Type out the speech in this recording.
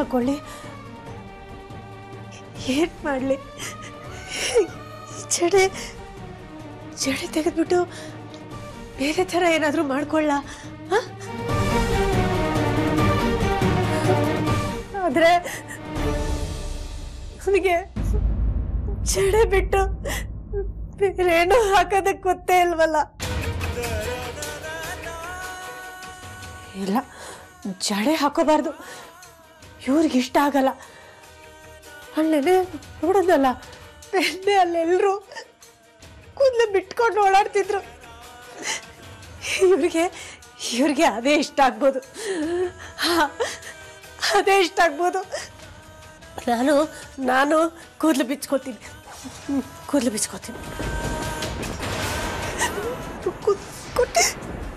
ಹಾಕೊಳ್ಳಿ ಏನು ಮಾಡಲಿ ಜಡೆ ಜಡೆ ತೆಗೆದ್ಬಿಟ್ಟು ಬೇರೆ ಥರ ಏನಾದರೂ ಮಾಡ್ಕೊಳ್ಳ ಆದರೆ ನನಗೆ ಜಡೆ ಬಿಟ್ಟು ಬೇರೆ ಏನೂ ಹಾಕೋದಕ್ಕೆ ಗೊತ್ತೇ ಇಲ್ವಲ್ಲ ಇಲ್ಲ ಜಡೆ ಹಾಕೋಬಾರ್ದು ಇವ್ರಿಗೆ ಇಷ್ಟ ಆಗಲ್ಲ ಅಲ್ಲೇನೆ ನೋಡೋದಲ್ಲ ಬೆಣ್ಣೆ ಅಲ್ಲೆಲ್ಲರೂ ಕೂದಲು ಬಿಟ್ಕೊಂಡು ಓಡಾಡ್ತಿದ್ರು ಇವ್ರಿಗೆ ಇವ್ರಿಗೆ ಅದೇ ಇಷ್ಟ ಆಗ್ಬೋದು ಹಾ, ಅದೇ ಇಷ್ಟ ಆಗ್ಬೋದು ನಾನು ನಾನು ಕೂದಲು ಬಿಚ್ಕೋತೀನಿ ಕೂದಲು ಬಿಚ್ಕೋತೀನಿ